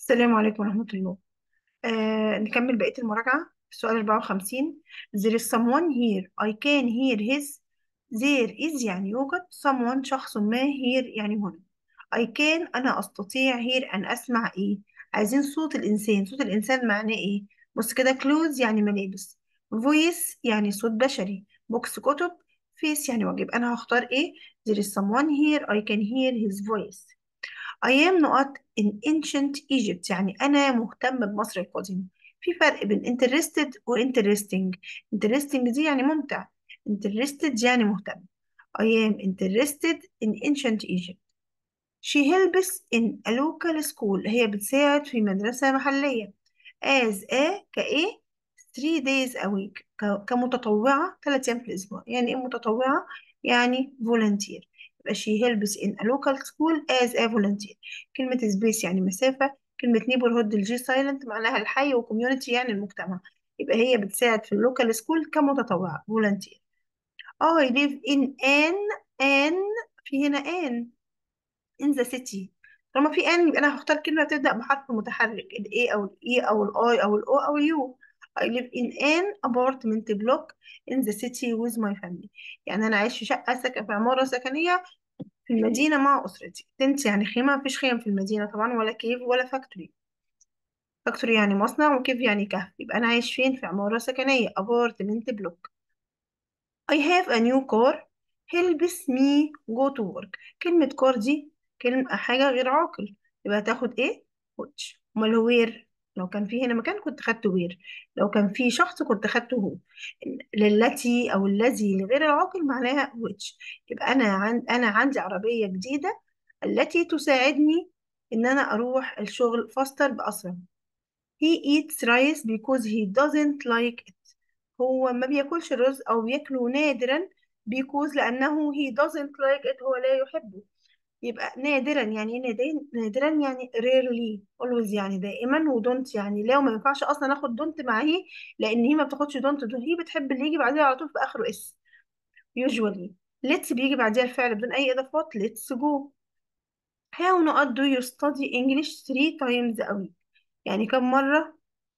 السلام عليكم ورحمة الله آه نكمل بقية المراجعة السؤال 54 There is someone here I can hear his There is يعني يوجد someone شخص ما here يعني هنا I can أنا أستطيع here أن أسمع إيه عايزين صوت الإنسان صوت الإنسان معناه إيه بص كده clothes يعني ملابس voice يعني صوت بشري بوكس كتب face يعني واجب أنا هختار إيه There is someone here I can hear his voice I am not in ancient Egypt يعني أنا مهتم بمصر القديمة في فرق بين interested و interesting interesting دي يعني ممتع interested يعني مهتم I am interested in ancient Egypt She helps in a local school هي بتساعد في مدرسة محلية as a كإيه 3 days a week ك- كمتطوعة 3 أيام في الأسبوع يعني إيه متطوعة؟ يعني volunteer يبقى she helps in a local school as a volunteer كلمة space يعني مسافة كلمة neighborhood الجي silent معناها الحي و community يعني المجتمع يبقى هي بتساعد في اللوكال سكول كمتطوعة volunteer I live in an an في هنا an in the city طالما في ان يبقى انا هختار كلمه بتبدا بحرف متحرك ال A او ال E او ال I او ال O او ال U I live in an apartment block in the city with my family يعني انا عايش في شقه سكن في عماره سكنيه في المدينه مع اسرتي تنت يعني خيمه مفيش خيم في المدينه طبعا ولا كيف ولا فاكتوري فاكتوري يعني مصنع وكيف يعني كهف يبقى انا عايش فين في عماره سكنيه apartment block I have a new car helps me go to work كلمة car دي كلمة حاجة غير عاقل يبقى تاخد ايه which امال هو where لو كان في هنا مكان كنت خدت where لو كان في شخص كنت خدته هو للتي او الذي لغير العاقل معناها which يبقى انا عن انا عندي عربية جديدة التي تساعدني ان انا اروح الشغل faster باسرع He eats rice because he doesn't like it. هو ما بياكلش الرز أو بياكله نادرا because لأنه he doesn't like it هو لا يحبه يبقى نادرا يعني ايه نادرا نادرا يعني rarely always يعني دائما و don't يعني لا وما ينفعش أصلا آخد don't مع هي لأن هي ما بتاخدش don't هي بتحب اللي يجي بعديها على طول في آخره اس usually let's بيجي بعديها الفعل بدون أي إضافات let's go how not do you study English three times a week يعني كم مرة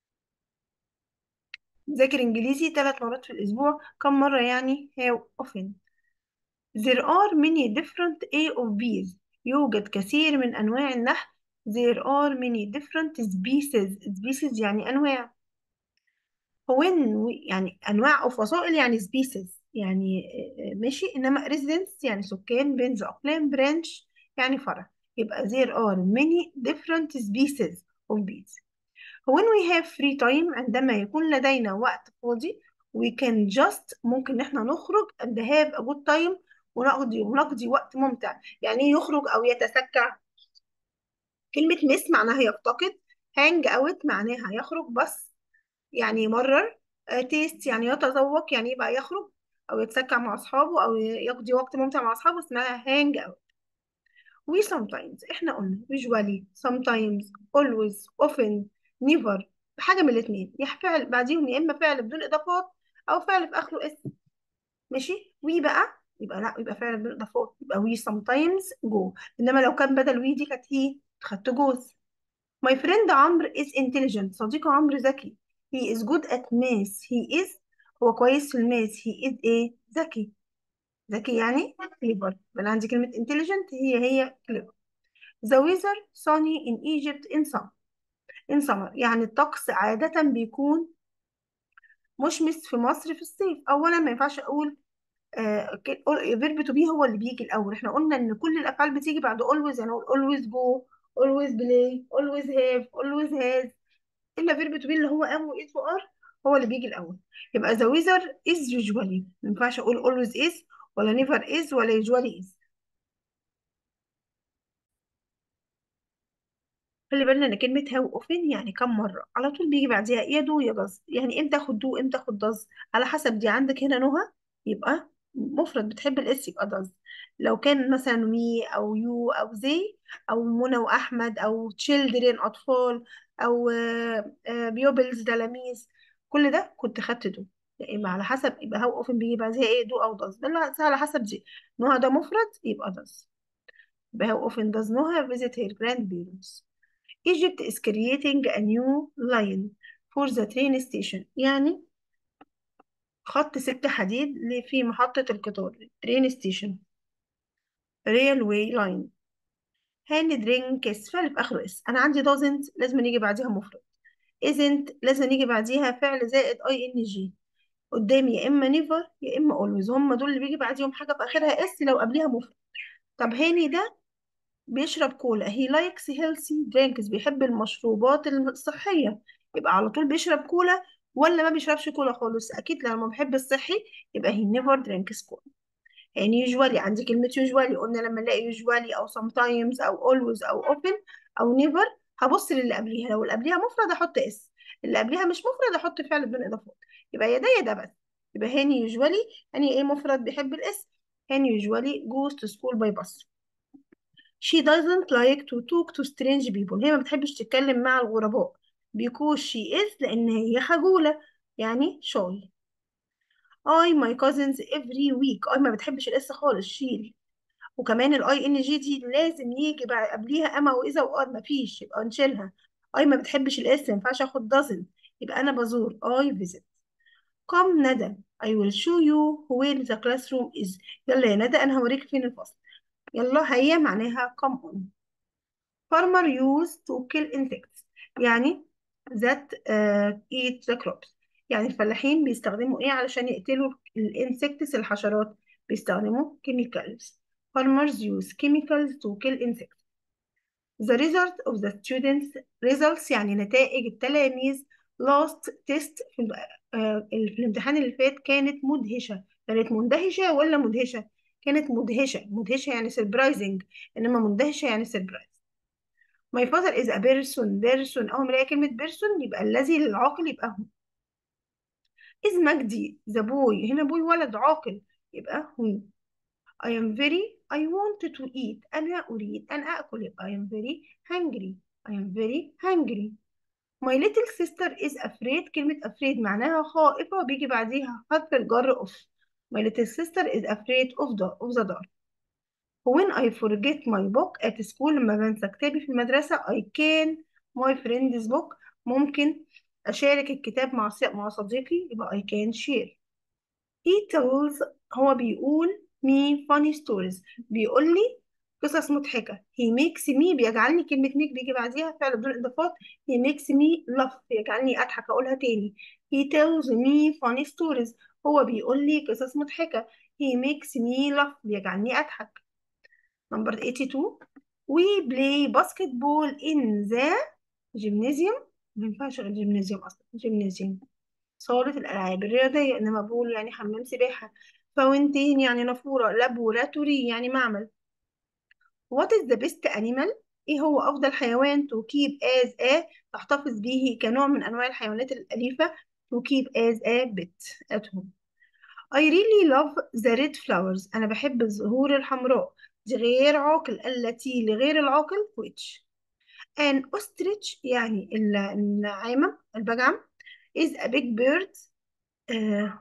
ذاكر إنجليزي ثلاث مرات في الأسبوع كم مرة يعني how often there are many different A of B's يوجد كثير من أنواع النحل there are many different species species يعني أنواع when يعني أنواع أو فصائل يعني species يعني آه، ماشي إنما residents يعني سكان بنز أقلام branch يعني فرع يبقى there are many different species of bees when we have free time عندما يكون لدينا وقت فاضي we can just ممكن احنا نخرج and have a good time ونقضي ونقضي وقت ممتع يعني ايه يخرج او يتسكع كلمة miss معناها يفتقد hang out معناها يخرج بس يعني يمرر تيست يعني يتذوق يعني يبقى يخرج او يتسكع مع اصحابه او يقضي وقت ممتع مع اصحابه اسمها hang out we sometimes احنا قلنا usually sometimes always often never حاجة من الاتنين يا فعل بعديهم يا إما فعل بدون إضافات أو فعل في آخره اسم ماشي we بقى يبقى لا يبقى فعل بدون إضافات يبقى we sometimes go إنما لو كان بدل we دي كانت هي خدت جوز my friend عمرو is intelligent صديقي عمرو ذكي he is good at math he is هو كويس في الماث he is ايه ذكي ذكي يعني clever يبقى عندي كلمة intelligent هي هي clever The weather sunny in Egypt in summer in summer يعني الطقس عادة بيكون مشمس في مصر في الصيف أولا ما ينفعش أقول فيرب تو بي هو اللي بيجي الأول احنا قلنا إن كل الأفعال بتيجي بعد always يعني أقول always go always play always have always has إلا فيرب تو بي اللي هو am و is و are هو اللي بيجي الأول يبقى the weather is usually ما ينفعش أقول always is ولا never is ولا usually is خلي بالنا ان كلمة هاو اوفن يعني كم مرة على طول بيجي بعديها يا دو يا دز يعني امتى اخد دو امتى اخد دز على حسب دي عندك هنا نهى يبقى مفرد بتحب الاس يبقى دز لو كان مثلا مي او يو او زي او منى واحمد او تشيلدرين اطفال او بيوبلز تلاميذ كل ده كنت خدت دو يبقى على حسب يبقى هاو اوفن بيجي بعديها ايه دو او دز ده على حسب دي نهى ده مفرد يبقى دز يبقى هاو اوفن دز نهى visit her grandparents Egypt is creating a new line for the train station يعني خط سكة حديد ل- في محطة القطار train station railway line hand drink is فعل في آخره اس أنا عندي doesn't لازم يجي بعديها مفرد isn't لازم يجي بعديها فعل زائد ing قدامي يا إما never يا إما always هم دول اللي بيجي بعديهم حاجة في آخرها اس لو قبليها مفرد طب هاني ده بيشرب كولا he likes healthy drinks بيحب المشروبات الصحية يبقى على طول بيشرب كولا ولا ما بيشربش كولا خالص أكيد لما بحب الصحي يبقى he never drinks cola يعني usually عندي كلمة usually قلنا لما نلاقي usually أو sometimes أو always أو often أو never هبص للي قبليها لو اللي قبليها مفرد أحط اس اللي قبليها مش مفرد أحط فعل بدون إضافات يبقى يا ده يا ده بس يبقى هاني usually هاني إيه مفرد بيحب الاس هاني usually goes to school by bus She doesn't like to talk to strange people هي ما بتحبش تتكلم مع الغرباء because she is لأن هي خجولة يعني shy I my cousins every week I ما بتحبش الاس خالص شيل وكمان الاي ان جي دي لازم يجي بعد قبليها اما واذا وار ما فيش يبقى نشيلها I ما بتحبش الاس ما ينفعش اخد doesn't يبقى انا بزور I visit come ندى I will show you where the classroom is يلا يا ندى انا هوريك فين الفصل يلا هيا معناها come on farmer used to kill insects يعني that uh, eat the crops يعني الفلاحين بيستخدموا ايه علشان يقتلوا الانسكتس الحشرات بيستخدموا chemicals farmers use chemicals to kill insects the result of the students results يعني نتائج التلاميذ last test في, ال- آه، في الامتحان اللي فات كانت مدهشة كانت مندهشة ولا مدهشة كانت مدهشة مدهشة يعني surprising إنما مندهشة يعني surprise My father is a person person أول ما ألاقي كلمة person يبقى الذي للعاقل يبقى هو is مجدي the boy هنا boy ولد عاقل يبقى هو I am very I want to eat أنا أريد أن أكل يبقى I am very hungry I am very hungry My little sister is afraid كلمة afraid معناها خائفة وبيجي بعديها حرف الجر of My little sister is afraid of the of the dark When I forget my book at school لما بنسى كتابي في المدرسة I can my friend's book ممكن أشارك الكتاب مع ص- مع صديقي يبقى I can share He tells هو بيقول me funny stories بيقول لي قصص مضحكة He makes me بيجعلني كلمة make بيجي بعديها فعل بدون إضافات He makes me laugh بيجعلني أضحك أقولها تاني He tells me funny stories هو بيقول لي قصص مضحكة He makes me laugh بيجعلني أضحك Number 82 We play basketball in the gymnasium ما ينفعش غير gymnasium أصلا gymnasium صالة الألعاب الرياضية إنما بقول يعني حمام سباحة فاونتين يعني نافورة لابوراتوري يعني معمل What is the best animal؟ إيه هو أفضل حيوان to keep as a تحتفظ به كنوع من أنواع الحيوانات الأليفة to keep as a pet at home I really love the red flowers أنا بحب الزهور الحمراء دي غير عاقل التي لغير العاقل which an ostrich يعني ال- النعامة البجعم is a big bird آه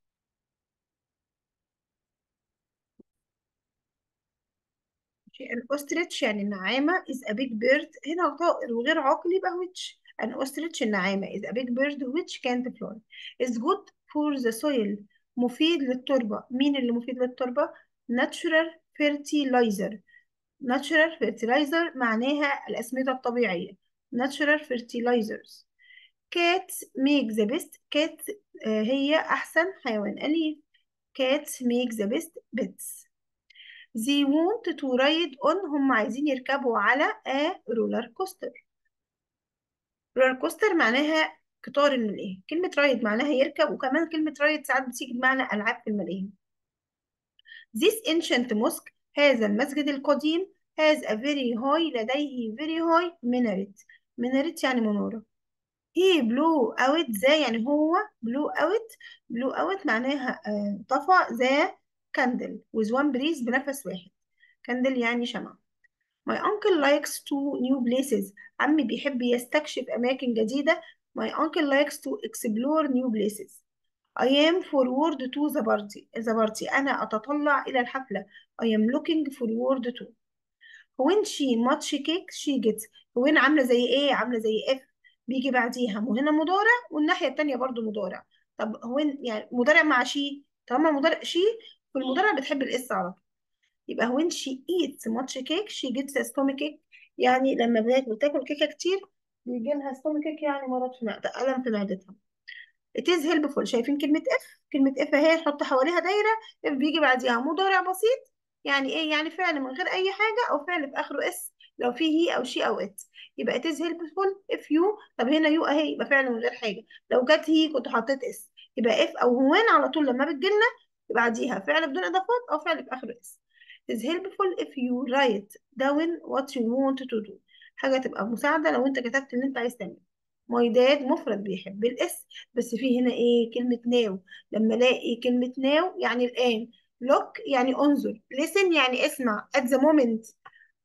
an ostrich يعني النعامة is a big bird هنا طائر وغير عاقل يبقى which an ostrich النعامة is a big bird which can't fly is good for the soil مفيد للتربة مين اللي مفيد للتربة natural fertilizer natural fertilizer معناها الأسمدة الطبيعية natural fertilizers cats make the best cat آه، هي أحسن حيوان أليف cats make the best pets they want to ride on هم عايزين يركبوا على a roller coaster roller coaster معناها قطار الملاهي كلمة رايد معناها يركب وكمان كلمة رايد ساعات بتيجي بمعنى ألعاب في الملاهي This ancient mosque هذا المسجد القديم has a very high لديه very high minaret minaret يعني منارة he blew out ذا يعني هو blew out blew out معناها آه، طفى ذا candle with one breeze بنفس واحد candle يعني شمعة My uncle likes to new places عمي بيحب يستكشف أماكن جديدة My uncle likes to explore new places I am forward to the party the party أنا أتطلع إلى الحفلة I am looking forward to When she much cake she gets وين عامله زي ايه عامله زي اف بيجي بعديها وهنا مضارع والناحيه التانيه برضو مضارع طب هو يعني مضارع مع شي طالما مضارع شي في المضارع بتحب الاس على طول يبقى when she eats much cake she gets a stomach ache يعني لما بتاكل بتاكل كيكه كتير بيجي لها stomach ache يعني مرض في معدة ألم في معدتها it is helpful شايفين كلمة اف كلمة اف اهي نحط حواليها دايرة اف بيجي بعديها مضارع بسيط يعني ايه يعني فعل من غير اي حاجة او فعل في اخره اس لو فيه هي او شي او ات يبقى it is helpful if you طب هنا يو اهي يبقى فعل من غير حاجة لو جت هي كنت حطيت اس يبقى اف او هوان على طول لما بتجيلنا بعديها فعل بدون اضافات او فعل في اخره اس it is helpful if you write down what you want to do حاجة تبقى مساعدة لو انت كتبت اللي انت عايز تعمله my dad مفرد بيحب الاس بس في هنا ايه كلمة ناو لما الاقي كلمة ناو يعني الآن look يعني انظر listen يعني اسمع at the moment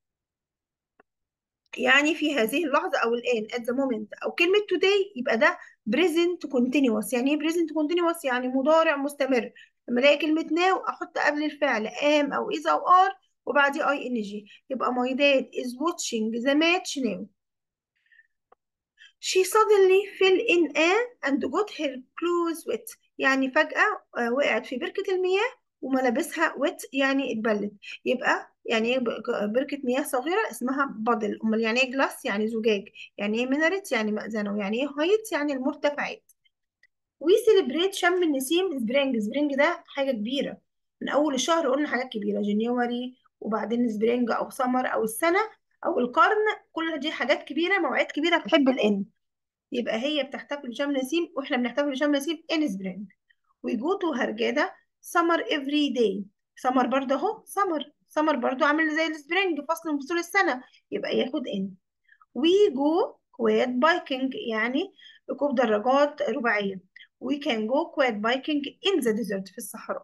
يعني في هذه اللحظة أو الآن at the moment أو كلمة today يبقى ده present continuous يعني إيه present continuous يعني مضارع مستمر لما ألاقي كلمة now أحط قبل الفعل am أو is أو are وبعديه ing يبقى my dad is watching the match now She suddenly fell in a and got her clothes wet يعني فجأة آه، وقعت في بركة المياه وملابسها wet يعني اتبلت يبقى يعني ايه ب- بركة مياه صغيرة اسمها بادل امال يعني ايه جلاس يعني زجاج يعني ايه مينارت يعني مأذنة ويعني ايه هايت يعني المرتفعات وي سيلبريت شم النسيم سبرينج سبرينج ده حاجة كبيرة من أول الشهر قلنا حاجات كبيرة جانيوري وبعدين سبرينج أو سمر أو السنة أو القرن كل دي حاجات كبيرة مواعيد كبيرة بتحب الإن يبقى هي بتحتفل بشم نسيم وإحنا بنحتفل بشم نسيم إن سبرينج we go to هرجادة summer every day summer برضه أهو summer summer برضه عامل زي السبرينج فصل من فصول السنة يبقى ياخد إن we go quad biking يعني ركوب دراجات رباعية we can go quad biking in the desert في الصحراء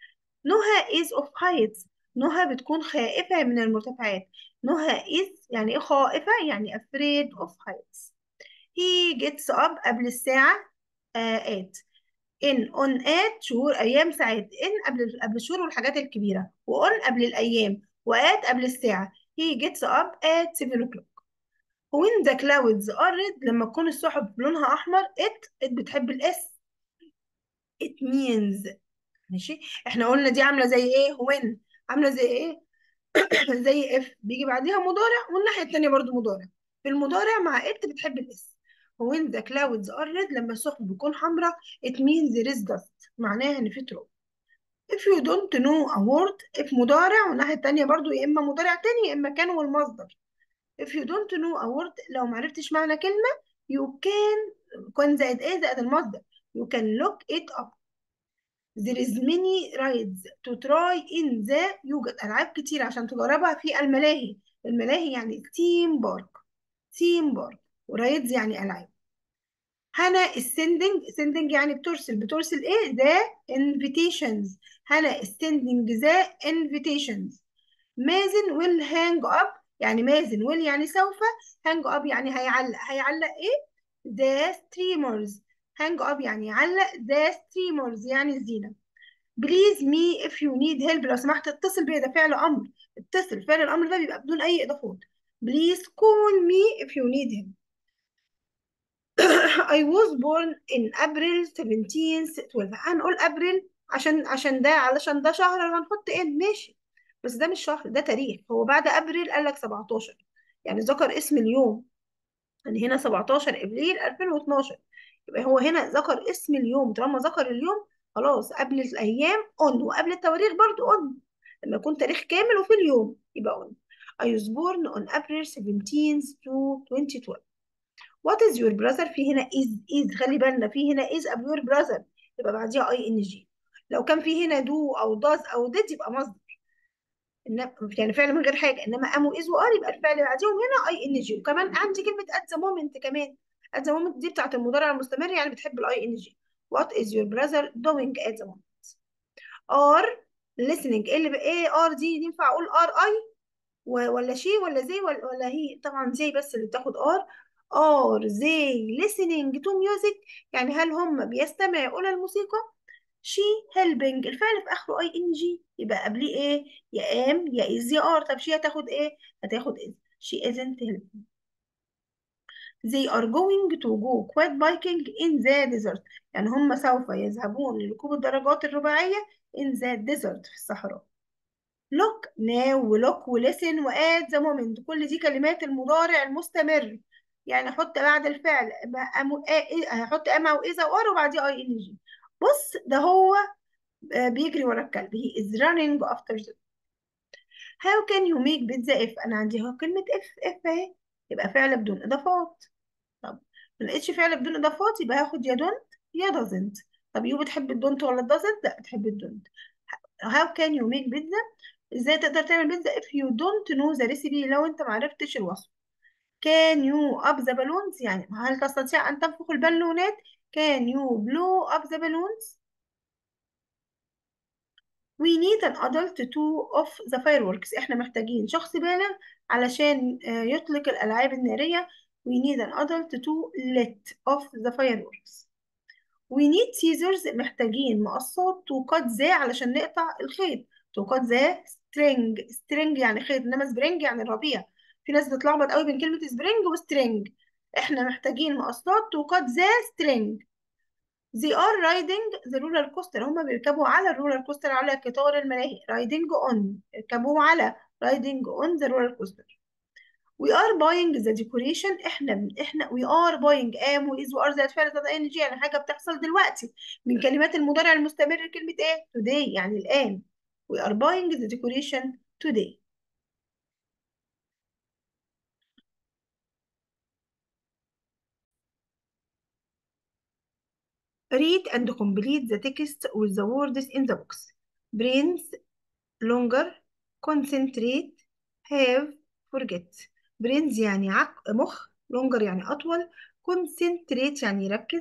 نهى is of heights نهى بتكون خائفة من المرتفعات نهى is يعني ايه خائفة يعني afraid of heights he gets up قبل الساعة uh, 8 in on at شهور أيام ساعات in قبل قبل الشهور والحاجات الكبيرة و on قبل الأيام و at قبل الساعة he gets up at 7 o'clock when the clouds are red لما تكون السحب لونها أحمر it it بتحب الإس it means ماشي احنا قلنا دي عاملة زي ايه when عاملة زي ايه زي if بيجي بعديها مضارع والناحية التانية برضو مضارع في المضارع مع it بتحب الإس when the clouds are red لما السحب بتكون حمراء it means there is dust معناها إن في تراب if you don't know a word if مضارع والناحية التانية برضو يا إما مضارع تاني يا إما كان والمصدر if you don't know a word لو معرفتش معنى كلمة you can كان زائد ايه زائد المصدر you can look it up there is many rides to try in the يوجد ألعاب كتير عشان تجربها في الملاهي الملاهي يعني theme park theme park ورايدز يعني ألعاب هنا السندنج sending يعني بترسل بترسل ايه the invitations هنا السندنج the invitations مازن will hang up يعني مازن will يعني سوف hang up يعني هيعلق هيعلق ايه the streamers hang up يعني يعلق the streamers يعني الزينة please me if you need help لو سمحت اتصل بيا ده فعل أمر اتصل فعل الأمر ده بيبقى بدون أي إضافات please call me if you need help I was born in April 17th 12 هنقول أبريل عشان عشان ده علشان ده شهر هنحط ان ماشي بس ده مش شهر ده تاريخ هو بعد أبريل قال لك 17 يعني ذكر اسم اليوم يعني هنا 17 ابريل 2012 يبقى هو هنا ذكر اسم اليوم طالما ذكر اليوم خلاص قبل الايام اون وقبل التواريخ برضو اون لما يكون تاريخ كامل وفي اليوم يبقى اون I was born on April 17th to 2012 What is your brother في هنا is is خلي بالنا في هنا is قبل your brother يبقى بعديها اي ان جي لو كان في هنا do او does او did يبقى مصدر إنما يعني فعل من غير حاجه انما ام واز وار يبقى الفعل اللي بعديهم هنا اي ان جي وكمان عندي كلمه at the moment كمان at the moment دي بتاعت المضارع المستمر يعني بتحب الاي ان جي what is your brother doing at the moment are listening ايه اللي بقى ايه ار دي ينفع اقول ار اي ولا شي ولا زي ولا, ولا هي طبعا زي بس اللي بتاخد ار are they listening to music يعني هل هم بيستمعوا إلى الموسيقى she helping الفعل في آخره اي ان جي يبقى قبليه ايه يا am يا is يا are طب she هتاخد ايه هتاخد is she isn't helping they are going to go quad biking in the desert يعني هم سوف يذهبون لركوب الدراجات الرباعية in the desert في الصحراء look now ولوك ولسن واد the moment كل دي كلمات المضارع المستمر يعني احط بعد الفعل هحط ام او اذا وار وبعديه اي ان جي بص ده هو آه، بيجري ورا الكلب he is running after the how can you make pizza if انا عندي اهو كلمة if if اهي يبقى فعل بدون اضافات طب ما لقيتش فعل بدون اضافات يبقى هاخد يا don't يا doesn't طب يو بتحب الدونت ولا doesn't لا بتحب الدونت how can you make pizza ازاي تقدر تعمل بيتزا if you don't know the recipe لو انت معرفتش الوصف can you up the balloons يعني هل تستطيع ان تنفخ البالونات can you blow up the balloons we need an adult to off the fireworks احنا محتاجين شخص بالغ علشان آه، يطلق الالعاب النارية we need an adult to let off the fireworks we need scissors محتاجين مقصات to cut the علشان نقطع الخيط to cut the string string يعني خيط انما spring يعني الربيع في ناس بتتلخبط قوي بين كلمة spring و string احنا محتاجين مقصات to cut the string they are riding the roller coaster هما بيركبوا على الرولر كوستر على قطار الملاهي riding on يركبوا على riding on the roller coaster we are buying the decoration احنا احنا we are buying am و is و are ذات فعل ذات ing يعني حاجة بتحصل دلوقتي من كلمات المضارع المستمر كلمة ايه today يعني الآن we are buying the decoration today read and complete the text with the words in the box brains longer concentrate have forget brains يعني عق مخ longer يعني أطول concentrate يعني يركز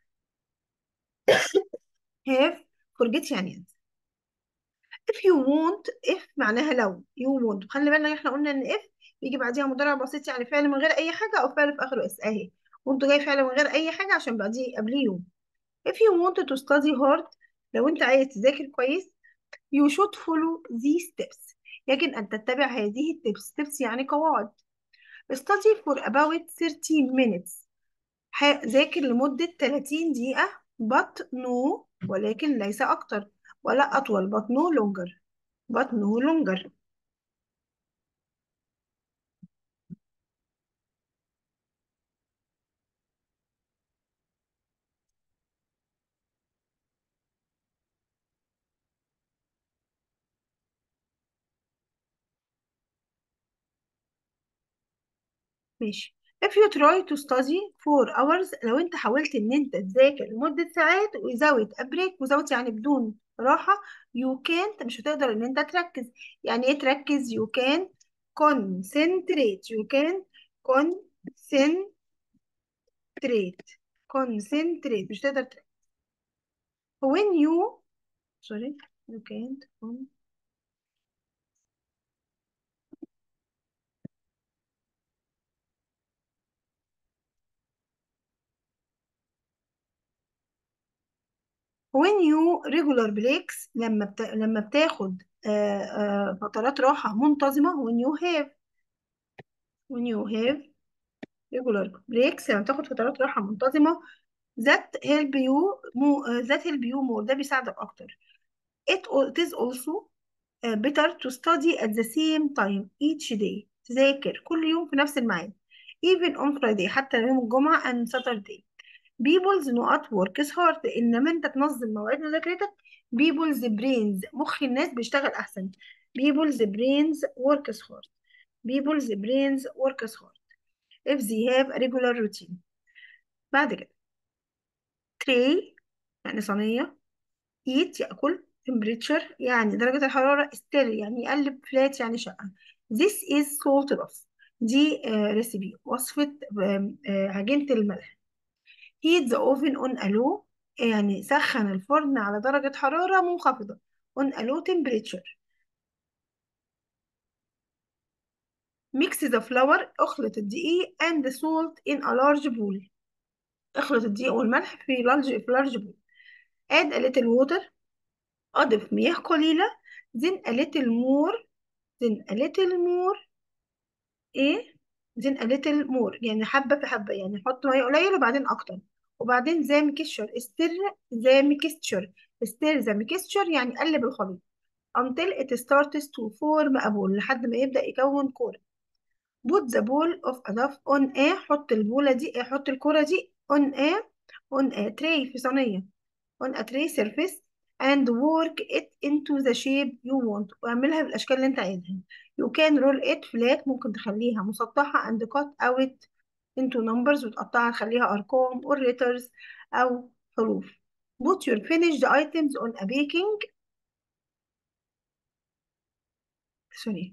have forget يعني ينسى if you want if معناها لو you want خلي بالنا احنا قلنا ان if بيجي بعديها مضارع بسيط يعني فعل من غير اي حاجة او فعل في اخره اس اهي وانت جاي فعل من غير اي حاجة عشان بعديه قبليه يوم if you want to study hard لو انت عايز تذاكر كويس you should follow these steps يجب ان تتبع هذه التبس steps يعني قواعد study for about 13 minutes ح- ذاكر لمدة 30 دقيقة but no ولكن ليس أكتر ولا أطول but no longer but no longer ماشي if you try to study for hours لو انت حاولت ان انت تذاكر لمدة ساعات without a break without يعني بدون راحة you can't مش هتقدر ان انت تركز يعني ايه تركز you can concentrate you can concentrate concentrate مش هتقدر تركز when you sorry you can't con- when you regular breaks لما بتا... لما بتاخد آه، آه، فترات راحة منتظمة when you have when you have regular breaks لما بتاخد فترات راحة منتظمة that help you more that help you more ده بيساعدك أكتر it, al- it is also uh, better to study at the same time each day تذاكر كل يوم في نفس الميعاد even on Friday حتى يوم الجمعة and Saturday people's not work is hard إنما أنت تنظم مواعيد مذاكرتك people's brains مخ الناس بيشتغل أحسن people's brains work is hard people's brains work is hard if they have a regular routine بعد كده tray يعني صينية eat يأكل temperature يعني درجة الحرارة stir يعني يقلب flat يعني شقة this is salt loss دي ريسيبي وصفة آم، آه، عجينة الملح heat the oven on a low يعني سخن الفرن على درجة حرارة منخفضة on a low temperature mix the flour اخلط الدقيق and the salt in a large bowl اخلط الدقيق والملح في large في large bowl add a little water أضف مياه قليلة then a little more then a little more إيه then a little more يعني حبة في حبة يعني حط مية قليل وبعدين أكتر وبعدين the mixture stir the mixture stir the mixture يعني قلب الخليط until it starts to form a ball لحد ما يبدأ يكون كورة put the ball of a dough on a حط البولة دي حط الكورة دي on a on a tray في صينية on a tray surface and work it into the shape you want واعملها بالأشكال اللي انت عايزها you can roll it flat ممكن تخليها مسطحة and cut out into numbers وتقطعها تخليها أرقام or letters أو حروف put your finished items on a baking sorry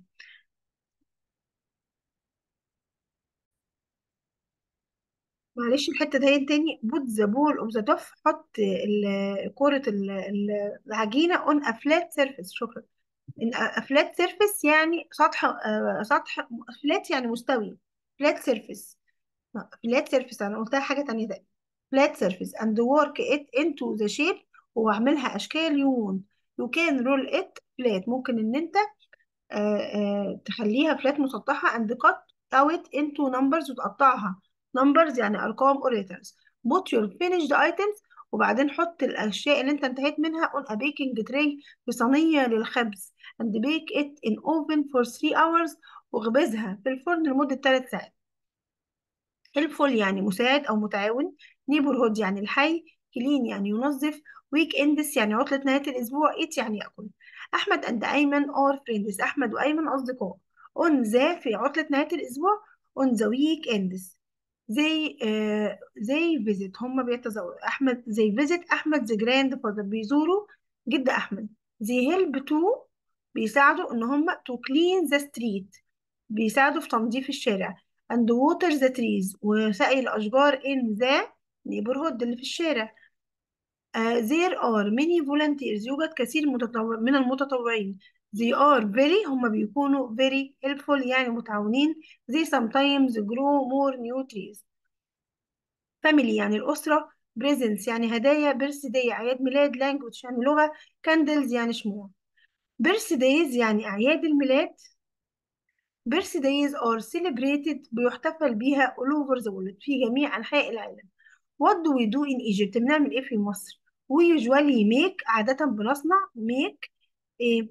معلش الحتة دي تاني put the ball of the dough حط ال- كرة ال- ال- العجينة on a flat surface شكرا إن a flat surface يعني سطح آه، سطح flat يعني مستوي flat surface لا، flat surface أنا قلتها حاجة تانية تانية flat surface and work it into the shape واعملها أشكال you want you can roll it flat ممكن إن أنت آه، آه، تخليها فلات مسطحة and cut out into numbers وتقطعها numbers يعني أرقام or letters put your finished items وبعدين حط الأشياء اللي أنت انتهيت منها on a baking tray في صينية للخبز and bake it in oven for 3 hours واخبزها في الفرن لمدة 3 ساعات helpful يعني مساعد أو متعاون neighborhood يعني الحي clean يعني ينظف week ends يعني عطلة نهاية الأسبوع eat يعني يأكل أحمد and أيمن are friends أحمد وأيمن أصدقاء on the في عطلة نهاية الأسبوع on the week ends they uh, they visit هم بيتزوروا أحمد they visit أحمد the grandfather بيزوروا جد أحمد they help to بيساعدوا إن هم to clean the street بيساعدوا في تنظيف الشارع and water the trees وسقي الأشجار in the neighborhood اللي في الشارع uh, there are many volunteers يوجد كثير متطوع من المتطوعين they are very هم بيكونوا very helpful يعني متعاونين they sometimes grow more new trees family يعني الأسرة presents يعني هدايا birthday أعياد ميلاد language يعني لغة candles يعني شموع birthdays يعني أعياد الميلاد birthdays are celebrated بيحتفل بيها all over the world في جميع أنحاء العالم What do we do in Egypt بنعمل إيه في مصر we usually make عادة بنصنع make إيه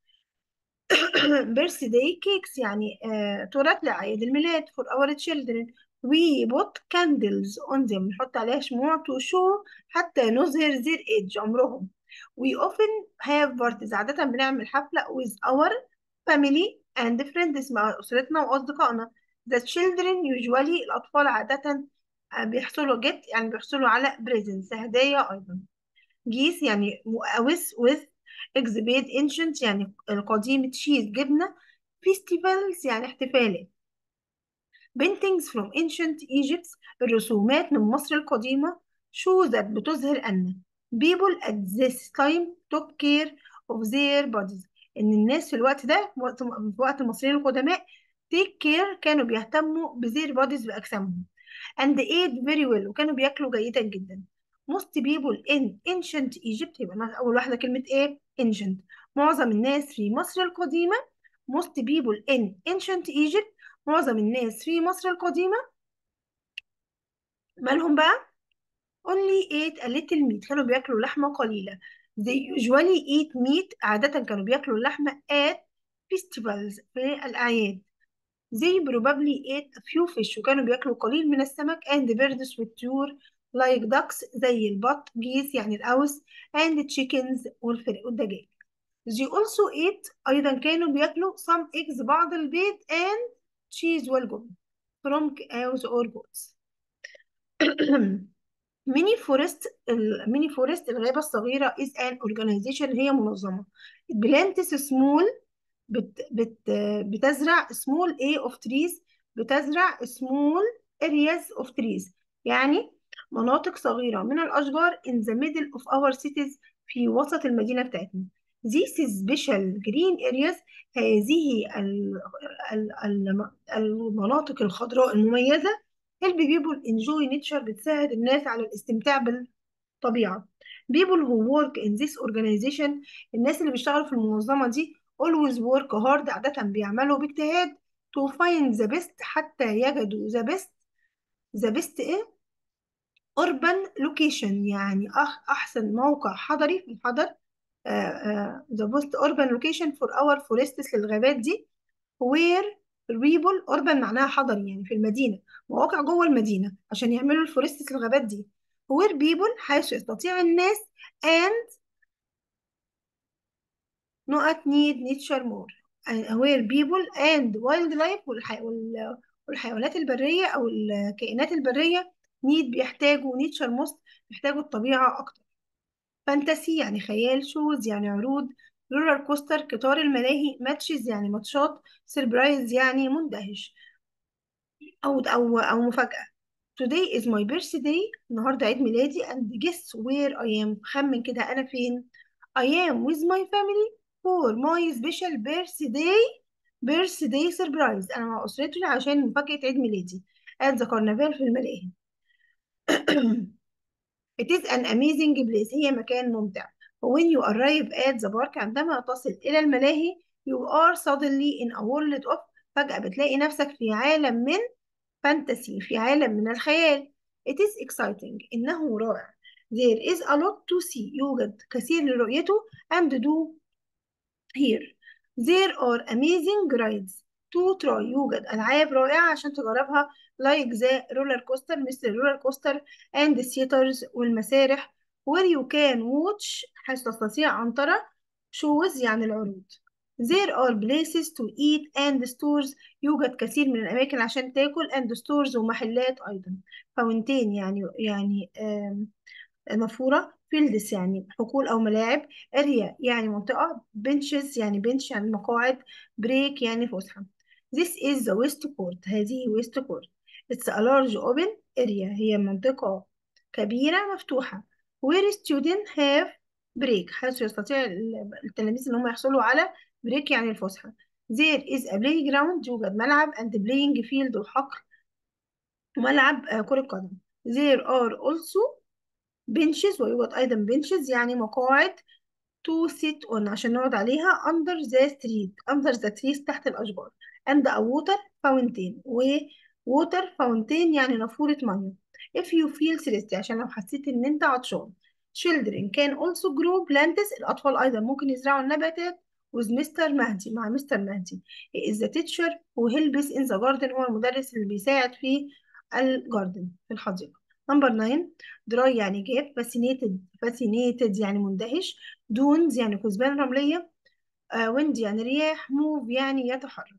birthday cakes يعني آه تورت لأعياد الميلاد for our children we put candles on them نحط عليها شموع to show حتى نظهر their age عمرهم we often have parties عادة بنعمل حفلة with our family and friends مع أسرتنا وأصدقائنا the children usually الأطفال عادة آه، بيحصلوا get يعني بيحصلوا على presents هدايا أيضا جيس يعني مقاوس with exhibit ancient يعني القديم تشيز جبنة festivals يعني احتفالات paintings from ancient Egypt الرسومات من مصر القديمة show that بتظهر أن people at this time took care of their bodies إن الناس في الوقت ده وقت في وقت المصريين القدماء take care كانوا بيهتموا بtheir bodies بأجسامهم and ate very well وكانوا بياكلوا جيدا جدا most people in ancient Egypt يبقى أول واحدة كلمة إيه ancient معظم الناس في مصر القديمة most people in ancient Egypt معظم الناس في مصر القديمة مالهم بقى only ate a little meat كانوا بياكلوا لحمة قليلة they usually eat meat عادة كانوا بياكلوا اللحمة at festivals في الأعياد they probably ate a few fish وكانوا بياكلوا قليل من السمك and birds والطيور like ducks زي البط geese يعني الأوز and chickens والفرق والدجاج they also ate أيضا كانوا بياكلوا some eggs بعض البيض and cheese والجبن from cows or goats ميني فورست الميني فورست الغابة الصغيرة is an organization هي منظمة plants small بت بت بتزرع small a of trees بتزرع small areas of trees يعني مناطق صغيرة من الأشجار in the middle of our cities في وسط المدينة بتاعتنا These special green areas هذه ال- ال- ال- المناطق الخضراء المميزة help people enjoy nature بتساعد الناس على الاستمتاع بالطبيعة people who work in this organization الناس اللي بيشتغلوا في المنظمة دي always work hard عادة بيعملوا باجتهاد to find the best حتى يجدوا the best the best إيه urban location يعني أح أحسن موقع حضري في الحضر uh, uh, the best urban location for our forests للغابات دي where people urban معناها حضري يعني في المدينة مواقع جوه المدينة عشان يعملوا الفورستس الغابات دي where people حيث يستطيع الناس and not need nature more where people and wildlife والحي... وال... والحيوانات البرية أو الكائنات البرية need بيحتاجوا nature most بيحتاجوا الطبيعة أكتر فانتسي يعني خيال شوز يعني عروض رولر كوستر قطار الملاهي ماتشز يعني ماتشات سربرايز يعني مندهش أو أو أو مفاجأة Today is my birthday النهاردة عيد ميلادي and guess where I am خمن كده أنا فين I am with my family for my special birthday birthday surprise أنا مع أسرتي عشان مفاجأة عيد ميلادي at the carnival في الملاهي It is an amazing place هي مكان ممتع when you arrive at the park عندما تصل إلى الملاهي you are suddenly in a world of فجأة بتلاقي نفسك في عالم من فانتسي في عالم من الخيال It is exciting إنه رائع There is a lot to see يوجد كثير لرؤيته and do here There are amazing rides to try يوجد ألعاب رائعة عشان تجربها like the roller coaster مثل الرولر كوستر and theaters والمسارح where you can watch حيث تستطيع أن ترى shows يعني العروض There are places to eat and stores يوجد كثير من الأماكن عشان تاكل and stores ومحلات أيضا فاونتين يعني يعني نافورة فيلدس يعني حقول أو ملاعب اريا يعني منطقة بنشز يعني بنش يعني مقاعد بريك يعني فسحة This is the West Court هذه West Court It's a large open area هي منطقة كبيرة مفتوحة where students have break حيث يستطيع التلاميذ إن هم يحصلوا على بريك يعني الفسحة There is a playground يوجد ملعب and playing field وحقل وملعب كرة قدم There are also benches ويوجد أيضا benches يعني مقاعد to sit on عشان نقعد عليها under the street under the trees تحت الأشجار and a water fountain و water fountain يعني نافورة مية if you feel thirsty عشان لو حسيت إن أنت عطشان children can also grow plants الأطفال أيضا ممكن يزرعوا النباتات with Mr. مهدي مع مستر مهدي he is the teacher who helps in the garden هو المدرس اللي بيساعد في الجاردن في الحديقة نمبر 9 دراي يعني جاف فاسينيتد فاسينيتد يعني مندهش دونز يعني كثبان رملية ويند يعني رياح موف يعني يتحرك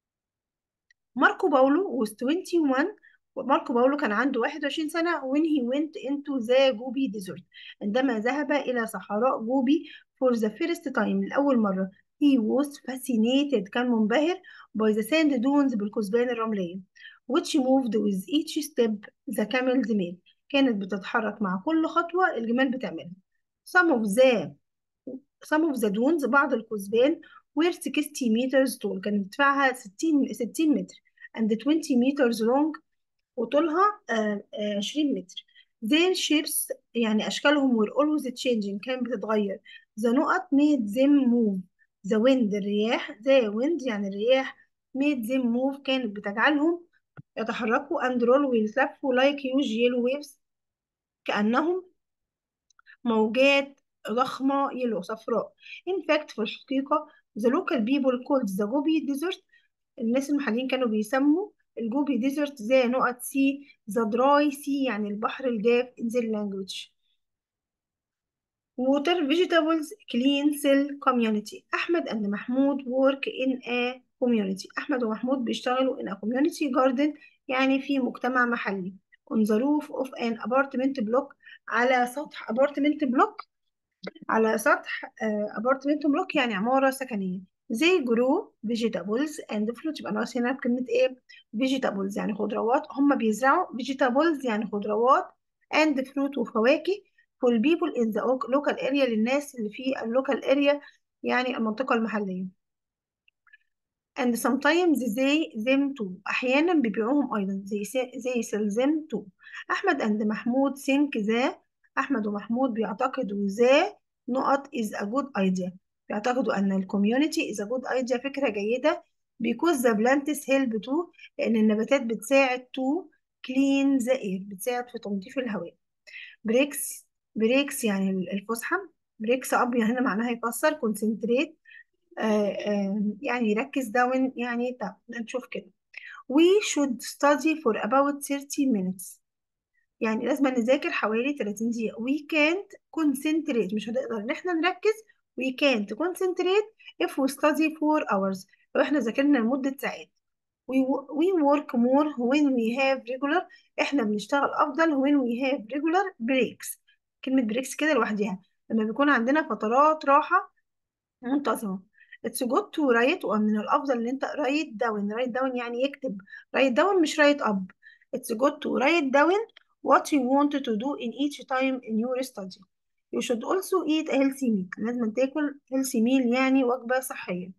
ماركو باولو was 21 ماركو باولو كان عنده 21 سنة when he went into the جوبي desert عندما ذهب إلى صحراء جوبي for the first time لأول مرة he was fascinated كان منبهر by the sand dunes بالكثبان الرملية which moved with each step the camels made كانت بتتحرك مع كل خطوة الجمال بتعملها some of the some of the dunes بعض الكثبان were 60 meters tall كان ارتفاعها 60 60 متر and 20 meters long وطولها آه، آه، 20 متر their shapes يعني أشكالهم were always changing كانت بتتغير the نقط made them move the wind الرياح the wind يعني الرياح made them move كانت بتجعلهم يتحركوا and roll ويلتفوا like huge yellow waves كأنهم موجات ضخمة يلو صفراء in fact في الحقيقة the local people called the Gobi desert الناس المحليين كانوا بيسموا الجوبي ديزرت زي نقط سي the dry sea يعني البحر الجاف in their language water vegetables clean cell community أحمد and محمود work in a community أحمد ومحمود بيشتغلوا in a community garden يعني في مجتمع محلي on the roof of an apartment block على سطح apartment block على سطح apartment block يعني عمارة سكنية they grow vegetables and fruit يبقى ناقص هنا كلمة ايه vegetables يعني خضروات هم بيزرعوا vegetables يعني خضروات and fruit وفواكه for people in the local area للناس اللي في اللوكال area يعني المنطقة المحلية and sometimes they them too أحيانا بيبيعوهم أيضا they, they sell them too أحمد and محمود think the أحمد ومحمود بيعتقدوا the نقط is a good idea بيعتقدوا أن ال community is a good idea فكرة جيدة because the plants help to لأن النباتات بتساعد to clean the air بتساعد في تنظيف الهواء بريكس بريكس يعني الفسحة بريكس أب هنا معناها يكسر كونسنتريت آه آه يعني يركز داون يعني طب نشوف كده we should study for about 30 minutes يعني لازم نذاكر حوالي 30 دقيقة we can't concentrate مش هنقدر ان احنا نركز we can't concentrate if we study 4 hours لو احنا ذاكرنا لمدة ساعات we, we work more when we have regular احنا بنشتغل افضل when we have regular breaks كلمة breaks كده لوحديها لما بيكون عندنا فترات راحة منتظمة It's good to write ومن الأفضل إن أنت write down write down يعني يكتب write down مش write up It's good to write down what you want to do in each time in your study You should also eat a healthy meal لازم تاكل healthy meal يعني وجبة صحية